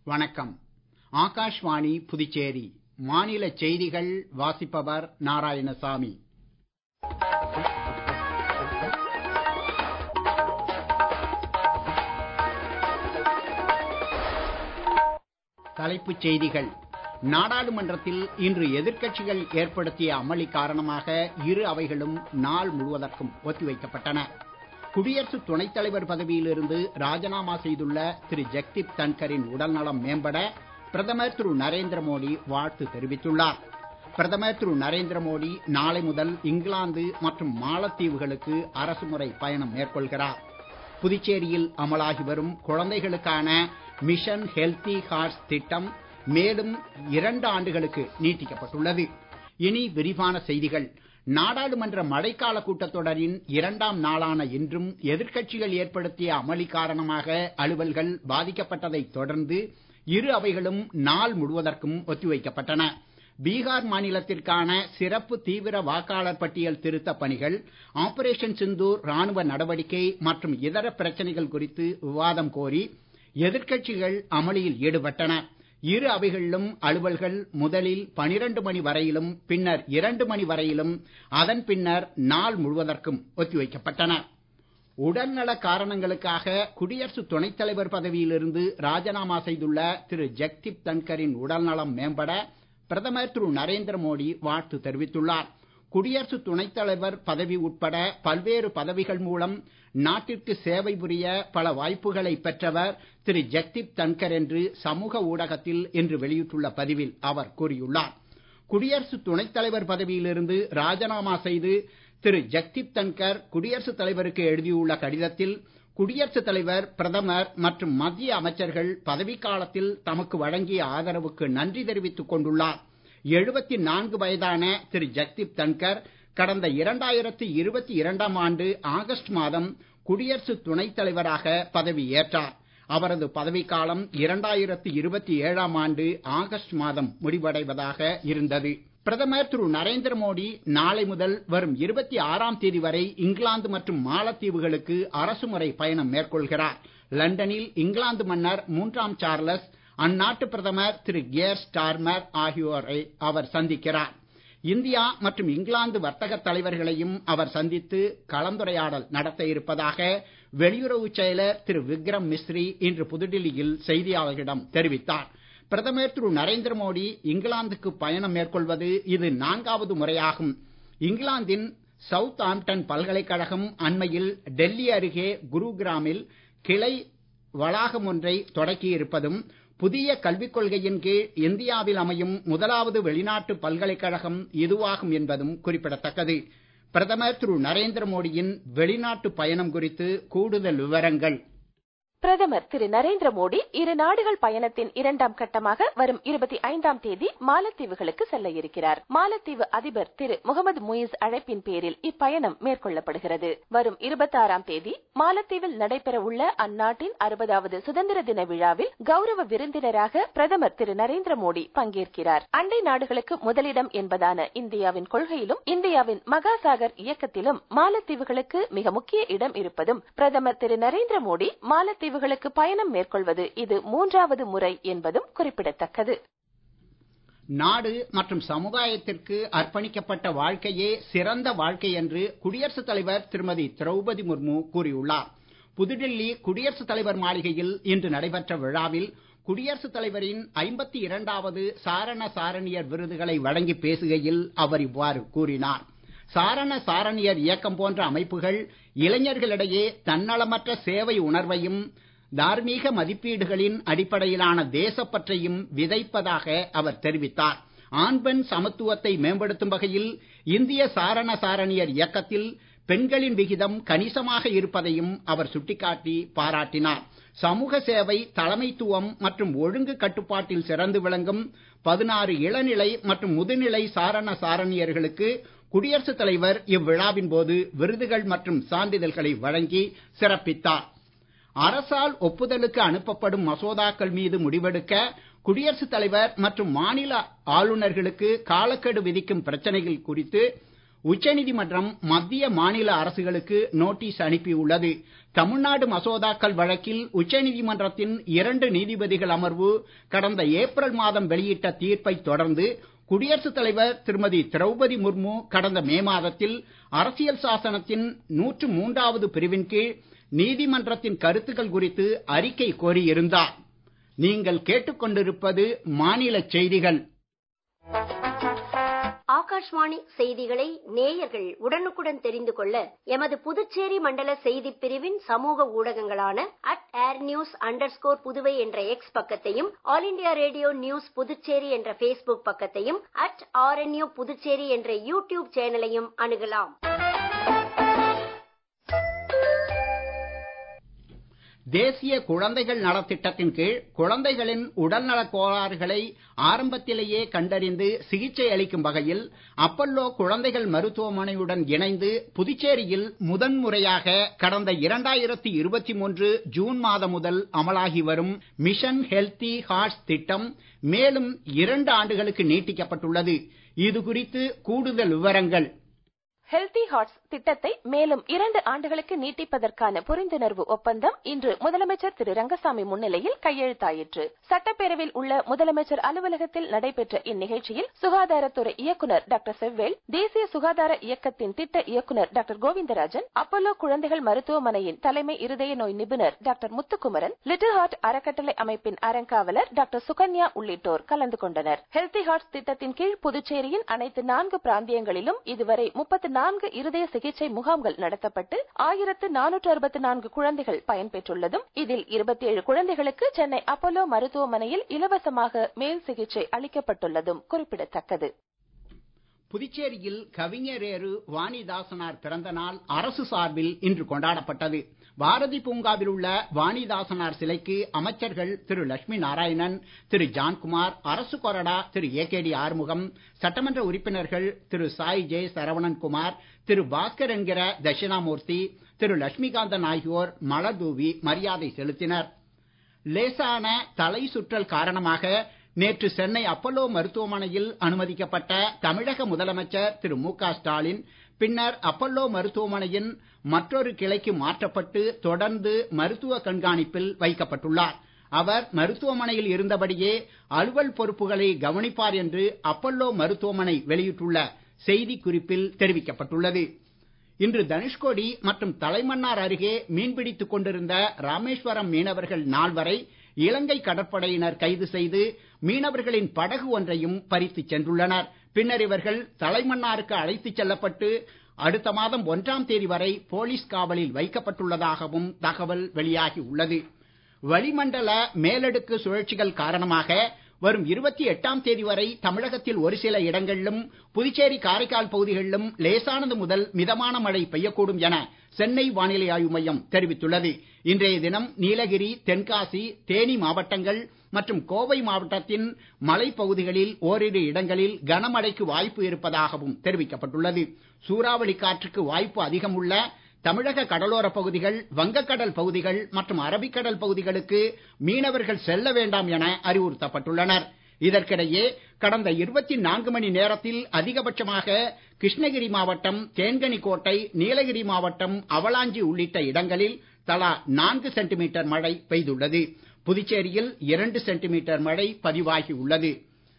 வணக்கம் ஆகாஷ்வாணி புதுச்சேரி மாநில செய்திகள் வாசிப்பவர் நாராயணசாமி தலைப்புச் செய்திகள் நாடாளுமன்றத்தில் இன்று எதிர்க்கட்சிகள் ஏற்படுத்திய அமளி காரணமாக இரு அவைகளும் நாள் முழுவதற்கும் ஒத்திவைக்கப்பட்டன குடியரசு துணைத் தலைவர் பதவியிலிருந்து ராஜினாமா செய்துள்ள திரு ஜெக்தீப் தன்கரின் உடல்நலம் மேம்பட பிரதமர் திரு நரேந்திர மோடி வாழ்த்து தெரிவித்துள்ளார் பிரதமர் திரு நரேந்திர மோடி நாளை முதல் இங்கிலாந்து மற்றும் மாலத்தீவுகளுக்கு அரசுமுறை பயணம் மேற்கொள்கிறார் புதுச்சேரியில் அமலாகி வரும் குழந்தைகளுக்கான மிஷன் ஹெல்தி ஹார்ட்ஸ் திட்டம் மேலும் இரண்டு ஆண்டுகளுக்கு நீட்டிக்கப்பட்டுள்ளது இனி விரிவான செய்திகள் நாடாளுமன்ற மழைக்கால கூட்டத்தொடரின் இரண்டாம் நாளான இன்றும் எதிர்க்கட்சிகள் ஏற்படுத்திய அமளி காரணமாக அலுவல்கள் பாதிக்கப்பட்டதைத் தொடர்ந்து இரு அவைகளும் நாள் முழுவதற்கும் ஒத்திவைக்கப்பட்டன பீகார் மாநிலத்திற்கான சிறப்பு தீவிர வாக்காளர் பட்டியல் திருத்தப் பணிகள் ஆபரேஷன் சிந்தூர் ராணுவ நடவடிக்கை மற்றும் இதர பிரச்சனைகள் குறித்து விவாதம் கோரி எதிர்க்கட்சிகள் அமளியில் ஈடுபட்டன இரு அவைகளிலும் அலுவல்கள் முதலில் பனிரெண்டு மணி வரையிலும் பின்னர் இரண்டு மணி வரையிலும் அதன் பின்னர் நாள் முழுவதற்கும் ஒத்திவைக்கப்பட்டன உடல்நல காரணங்களுக்காக குடியரசு துணைத் தலைவர் பதவியிலிருந்து ராஜினாமா செய்துள்ள திரு ஜெக்தீப் தன்கரின் உடல்நலம் மேம்பட பிரதமர் திரு நரேந்திர மோடி வாழ்த்து தெரிவித்துள்ளார் குடியரசு துணைத் தலைவர் பதவி உட்பட பல்வேறு பதவிகள் மூலம் நாட்டிற்கு சேவை புரிய பல வாய்ப்புகளை பெற்றவர் திரு ஜெக்தீப் தன்கர் என்று சமூக ஊடகத்தில் இன்று வெளியிட்டுள்ள பதிவில் அவர் கூறியுள்ளார் குடியரசு துணைத் தலைவர் பதவியிலிருந்து ராஜினாமா செய்து திரு ஜெக்தீப் தன்கர் குடியரசுத் தலைவருக்கு எழுதியுள்ள கடிதத்தில் குடியரசுத் தலைவர் பிரதமர் மற்றும் மத்திய அமைச்சர்கள் பதவிக்காலத்தில் தமக்கு வழங்கிய ஆதரவுக்கு நன்றி தெரிவித்துக் கொண்டுள்ளார் எழுபத்தி நான்கு வயதான திரு ஜெக்தீப் தன்கர் கடந்த இரண்டாயிரத்து இருபத்தி இரண்டாம் ஆண்டு ஆகஸ்ட் மாதம் குடியரசு துணைத் தலைவராக பதவி ஏற்றார் அவரது பதவிக்காலம் இரண்டாயிரத்து இருபத்தி ஏழாம் ஆண்டு ஆகஸ்ட் மாதம் முடிவடைவதாக இருந்தது பிரதமர் திரு நரேந்திர மோடி நாளை முதல் வரும் இருபத்தி ஆறாம் தேதி வரை இங்கிலாந்து மற்றும் மாலத்தீவுகளுக்கு அரசுமுறை பயணம் மேற்கொள்கிறார் லண்டனில் இங்கிலாந்து மன்னர் மூன்றாம் சார்லஸ் அந்நாட்டு பிரதமர் திரு கியர் ஸ்டார்மர் ஆகியோரை அவர் சந்திக்கிறார் இந்தியா மற்றும் இங்கிலாந்து வர்த்தக தலைவர்களையும் அவர் சந்தித்து கலந்துரையாடல் நடத்த இருப்பதாக வெளியுறவு செயலர் திரு விக்ரம் மிஸ்ரி இன்று புதுடில்லியில் செய்தியாளர்களிடம் தெரிவித்தார் பிரதமர் திரு நரேந்திர மோடி இங்கிலாந்துக்கு பயணம் மேற்கொள்வது இது நான்காவது முறையாகும் இங்கிலாந்தின் சவுத் ஆம்டன் பல்கலைக்கழகம் அண்மையில் டெல்லி அருகே குருகிராமில் கிளை வளாகம் ஒன்றை தொடக்கியிருப்பதும் புதிய கல்விக் கொள்கையின் கீழ் இந்தியாவில் அமையும் முதலாவது வெளிநாட்டு பல்கலைக்கழகம் இதுவாகும் என்பதும் குறிப்பிடத்தக்கது பிரதமர் திரு நரேந்திர மோடியின் வெளிநாட்டு பயணம் குறித்து கூடுதல் விவரங்கள் பிரதமர் திரு நரேந்திர மோடி இரு நாடுகள் பயணத்தின் இரண்டாம் கட்டமாக வரும் இருபத்தி ஐந்தாம் தேதி மாலத்தீவுகளுக்கு செல்ல இருக்கிறார் மாலத்தீவு அதிபர் திரு முகமது முயிஸ் அழைப்பின் பேரில் இப்பயணம் மேற்கொள்ளப்படுகிறது வரும் இருபத்தி ஆறாம் தேதி மாலத்தீவில் நடைபெற உள்ள அந்நாட்டின் அறுபதாவது சுதந்திர தின விழாவில் கௌரவ விருந்தினராக பிரதமர் திரு நரேந்திர மோடி பங்கேற்கிறார் அண்டை நாடுகளுக்கு முதலிடம் என்பதான இந்தியாவின் கொள்கையிலும் இந்தியாவின் மகாசாகர் இயக்கத்திலும் மாலத்தீவுகளுக்கு மிக முக்கிய இடம் இருப்பதும் பிரதமர் திரு நரேந்திர மோடி மாலத்தீவு தீவுகளுக்கு பயணம் மேற்கொள்வது இது மூன்றாவது முறை என்பதும் குறிப்பிடத்தக்கது நாடு மற்றும் சமுதாயத்திற்கு அர்ப்பணிக்கப்பட்ட வாழ்க்கையே சிறந்த வாழ்க்கை என்று குடியரசுத் தலைவர் திருமதி திரௌபதி முர்மு கூறியுள்ளார் புதுடில்லி குடியரசுத் தலைவர் மாளிகையில் இன்று நடைபெற்ற விழாவில் குடியரசுத் தலைவரின் ஐம்பத்தி இரண்டாவது சாரண சாரணியர் விருதுகளை வழங்கி பேசுகையில் அவர் இவ்வாறு கூறினார் சாரண சாரணியர் இயக்கம் போன்ற அமைப்புகள் இளைஞர்களிடையே தன்னலமற்ற சேவை உணர்வையும் தார்மீக மதிப்பீடுகளின் அடிப்படையிலான தேசப்பற்றையும் விதைப்பதாக அவர் தெரிவித்தார் ஆண் பெண் சமத்துவத்தை மேம்படுத்தும் வகையில் இந்திய சாரண சாரணியர் இயக்கத்தில் பெண்களின் விகிதம் கணிசமாக இருப்பதையும் அவர் சுட்டிக்காட்டி பாராட்டினார் சமூக சேவை தலைமைத்துவம் மற்றும் ஒழுங்கு கட்டுப்பாட்டில் சிறந்து விளங்கும் பதினாறு இளநிலை மற்றும் முதுநிலை சாரண சாரணியர்களுக்கு குடியரசுத் தலைவர் இவ்விழாவின் போது விருதுகள் மற்றும் சான்றிதழ்களை வழங்கி சிறப்பித்தார் அரசால் ஒப்புதலுக்கு அனுப்பப்படும் மசோதாக்கள் மீது முடிவெடுக்க குடியரசுத் தலைவர் மற்றும் மாநில ஆளுநர்களுக்கு காலக்கெடு விதிக்கும் பிரச்சனைகள் குறித்து உச்சநீதிமன்றம் மத்திய மாநில அரசுகளுக்கு நோட்டீஸ் அனுப்பியுள்ளது தமிழ்நாடு மசோதாக்கள் வழக்கில் உச்சநீதிமன்றத்தின் இரண்டு நீதிபதிகள் அமர்வு கடந்த ஏப்ரல் மாதம் வெளியிட்ட தீர்ப்பை தொடர்ந்து குடியரசுத் தலைவர் திருமதி திரௌபதி முர்மு கடந்த மே மாதத்தில் அரசியல் சாசனத்தின் நூற்று மூன்றாவது பிரிவின் கீழ் நீதிமன்றத்தின் கருத்துக்கள் குறித்து அறிக்கை கோரியிருந்தார் நீங்கள் கேட்டுக்கொண்டிருப்பது மாநில செய்திகள் ஆகாஷ்வாணி செய்திகளை நேயர்கள் உடனுக்குடன் தெரிந்து கொள்ள எமது புதுச்சேரி மண்டல செய்திப் பிரிவின் சமூக ஊடகங்களான at air news under Puduvai என்ற எக்ஸ் பக்கத்தையும் all India radio news Puducherry என்ற பேஸ்புக் பக்கத்தையும் அட் ஆர்என்யூ புதுச்சேரி என்ற யூடியூப் சேனலையும் அணுகலாம் தேசிய குழந்தைகள் நலத்திட்டத்தின் கீழ் குழந்தைகளின் உடல்நலக் கோளாறுகளை ஆரம்பத்திலேயே கண்டறிந்து சிகிச்சை அளிக்கும் வகையில் அப்பல்லோ குழந்தைகள் மருத்துவமனையுடன் இணைந்து புதுச்சேரியில் முதன்முறையாக கடந்த இரண்டாயிரத்தி இருபத்தி மூன்று ஜூன் மாதம் முதல் அமலாகி வரும் மிஷன் ஹெல்தி ஹார்ட்ஸ் திட்டம் மேலும் இரண்டு ஆண்டுகளுக்கு நீட்டிக்கப்பட்டுள்ளது இது குறித்து கூடுதல் விவரங்கள் ஹெல்தி ஹார்ட்ஸ் திட்டத்தை மேலும் இரண்டு ஆண்டுகளுக்கு நீட்டிப்பதற்கான புரிந்துணர்வு ஒப்பந்தம் இன்று முதலமைச்சர் திரு ரங்கசாமி முன்னிலையில் கையெழுத்தாயிற்று சட்டப்பேரவையில் உள்ள முதலமைச்சர் அலுவலகத்தில் நடைபெற்ற இந்நிகழ்ச்சியில் சுகாதாரத்துறை இயக்குநர் டாக்டர் செவ்வேல் தேசிய சுகாதார இயக்கத்தின் திட்ட இயக்குநர் டாக்டர் கோவிந்தராஜன் அப்பல்லோ குழந்தைகள் மருத்துவமனையின் தலைமை இருதய நோய் நிபுணர் டாக்டர் முத்துக்குமரன் லிட்டில் ஹார்ட் அறக்கட்டளை அமைப்பின் அறங்காவலர் டாக்டர் சுகன்யா உள்ளிட்டோர் கலந்து கொண்டனர் ஹெல்தி ஹார்ட்ஸ் திட்டத்தின் கீழ் புதுச்சேரியின் அனைத்து நான்கு பிராந்தியங்களிலும் இதுவரை முப்பத்தி நான்கு இருதய சிகிச்சை முகாம்கள் நடத்தப்பட்டு ஆயிரத்து நானூற்று அறுபத்தி நான்கு குழந்தைகள் பயன்பெற்றுள்ளதும் இதில் இருபத்தி ஏழு குழந்தைகளுக்கு சென்னை அப்போலோ மருத்துவமனையில் இலவசமாக மேல் சிகிச்சை அளிக்கப்பட்டுள்ளதும் குறிப்பிடத்தக்கது புதுச்சேரியில் கவிஞரேறு வாணிதாசனார் பிறந்த நாள் அரசு சார்பில் இன்று கொண்டாடப்பட்டது பாரதி பூங்காவில் உள்ள வாணிதாசனார் சிலைக்கு அமைச்சர்கள் திரு லட்சுமி நாராயணன் திரு ஜான்குமார் அரசு கொறடா Thiru A K T Arumugam சட்டமன்ற உறுப்பினர்கள் திரு சாய் ஜெய் சரவணன் குமார் திரு பாஸ்கர் என்கிற தட்சிணாமூர்த்தி திரு லட்சுமிகாந்தன் ஆகியோர் மலர் தூவி மரியாதை செலுத்தினர் லேசான தலை சுற்றல் காரணமாக நேற்று சென்னை அப்பல்லோ மருத்துவமனையில் அனுமதிக்கப்பட்ட தமிழக முதலமைச்சர் திரு மு க ஸ்டாலின் பின்னர் அப்பல்லோ மருத்துவமனையின் மற்றொரு கிளைக்கு மாற்றப்பட்டு தொடர்ந்து மருத்துவ கண்காணிப்பில் வைக்கப்பட்டுள்ளார் அவர் மருத்துவமனையில் இருந்தபடியே அலுவல் பொறுப்புகளை கவனிப்பார் என்று அப்பல்லோ மருத்துவமனை வெளியிட்டுள்ள செய்திக் குறிப்பில் தெரிவிக்கப்பட்டுள்ளது இன்று தனுஷ்கோடி மற்றும் தலைமன்னார் அருகே மீன்பிடித்துக் கொண்டிருந்த ராமேஸ்வரம் மீனவர்கள் நால்வரை இலங்கை கடற்படையினர் கைது செய்து மீனவர்களின் படகு ஒன்றையும் பறித்துச் சென்றுள்ளனர் பின்னர் இவர்கள் தலைமன்னாருக்கு அழைத்துச் செல்லப்பட்டு அடுத்த மாதம் ஒன்றாம் தேதி வரை போலீஸ் காவலில் வைக்கப்பட்டுள்ளதாகவும் தகவல் வெளியாகி உள்ளது வளிமண்டல மேலடுக்கு சுழற்சிகள் காரணமாக வரும் இருபத்தி எட்டாம் தேதி வரை தமிழகத்தில் ஒரு சில இடங்களிலும் புதுச்சேரி காரைக்கால் பகுதிகளிலும் லேசானது முதல் மிதமான மழை பெய்யக்கூடும் என சென்னை வானிலை ஆய்வு மையம் தெரிவித்துள்ளது இன்றைய தினம் நீலகிரி தென்காசி தேனி மாவட்டங்கள் மற்றும் கோவை மாவட்டத்தின் மலைப்பகுதிகளில் ஓரிரு இடங்களில் கனமழைக்கு வாய்ப்பு இருப்பதாகவும் தெரிவிக்கப்பட்டுள்ளது சூறாவளி காற்றுக்கு வாய்ப்பு அதிகம் உள்ள தமிழக கடலோர பகுதிகள் வங்கக்கடல் பகுதிகள் மற்றும் அரபிக்கடல் பகுதிகளுக்கு மீனவர்கள் செல்ல வேண்டாம் என அறிவுறுத்தப்பட்டுள்ளனர் இதற்கிடையே கடந்த இருபத்தி நான்கு மணி நேரத்தில் அதிகபட்சமாக கிருஷ்ணகிரி மாவட்டம் தேன்கனிக்கோட்டை நீலகிரி மாவட்டம் அவலாஞ்சி உள்ளிட்ட இடங்களில் தலா நான்கு சென்டிமீட்டர் மழை பெய்துள்ளது புதுச்சேரியில் இரண்டு சென்டிமீட்டர் மழை பதிவாகி உள்ளது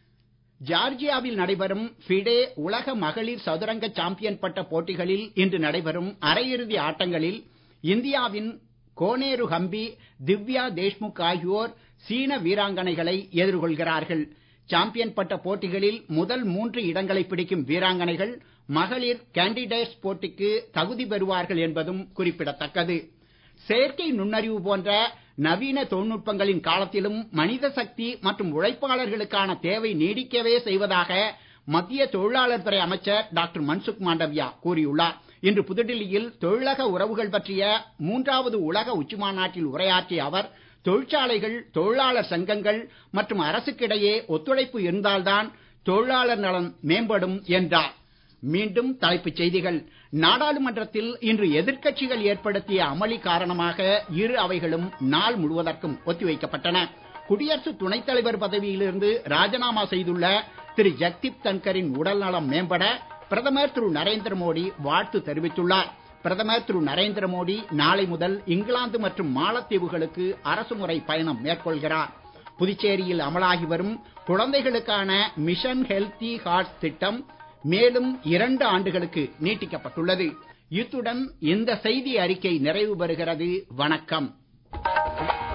ஜார்ஜியாவில் நடைபெறும் ஃபிடே உலக மகளிர் சதுரங்க சாம்பியன் பட்ட போட்டிகளில் இன்று நடைபெறும் அரையிறுதி ஆட்டங்களில் இந்தியாவின் கோனேரு ஹம்பி திவ்யா தேஷ்முக் ஆகியோர் சீன வீராங்கனைகளை எதிர்கொள்கிறார்கள் சாம்பியன் பட்ட போட்டிகளில் முதல் மூன்று இடங்களை பிடிக்கும் வீராங்கனைகள் மகளிர் கேண்டிடேட்ஸ் போட்டிக்கு தகுதி பெறுவார்கள் என்பதும் குறிப்பிடத்தக்கது செயற்கை நுண்ணறிவு போன்ற நவீன தொழில்நுட்பங்களின் காலத்திலும் மனித சக்தி மற்றும் உழைப்பாளர்களுக்கான தேவை நீடிக்கவே செய்வதாக மத்திய தொழிலாளர் துறை அமைச்சர் டாக்டர் மன்சுக் மாண்டவியா கூறியுள்ளார் இன்று புதுடில்லியில் தொழிலக உறவுகள் பற்றிய மூன்றாவது உலக உச்சி மாநாட்டில் உரையாற்றிய அவர் தொழிற்சாலைகள் தொழிலாளர் சங்கங்கள் மற்றும் அரசுக்கிடையே ஒத்துழைப்பு இருந்தால்தான் தொழிலாளர் நலன் மேம்படும் என்றார் மீண்டும் தலைப்புச் செய்திகள் நாடாளுமன்றத்தில் இன்று எதிர்க்கட்சிகள் ஏற்படுத்திய அமளி காரணமாக இரு அவைகளும் நாள் முழுவதற்கும் ஒத்திவைக்கப்பட்டன குடியரசு துணைத் தலைவர் பதவியிலிருந்து ராஜினாமா செய்துள்ள திரு ஜக்தீப் தன்கரின் உடல்நலம் மேம்பட பிரதமர் திரு நரேந்திர மோடி வாழ்த்து தெரிவித்துள்ளார் பிரதமர் திரு நரேந்திர மோடி நாளை முதல் இங்கிலாந்து மற்றும் மாலத்தீவுகளுக்கு அரசுமுறை பயணம் மேற்கொள்கிறார் புதுச்சேரியில் அமலாகி வரும் குழந்தைகளுக்கான மிஷன் ஹெல்தி ஹார்ட்ஸ் திட்டம் மேலும் இரண்டு ஆண்டுகளுக்கு நீட்டிக்கப்பட்டுள்ளது இத்துடன் இந்த செய்தி அறிக்கை நிறைவு பெறுகிறது வணக்கம்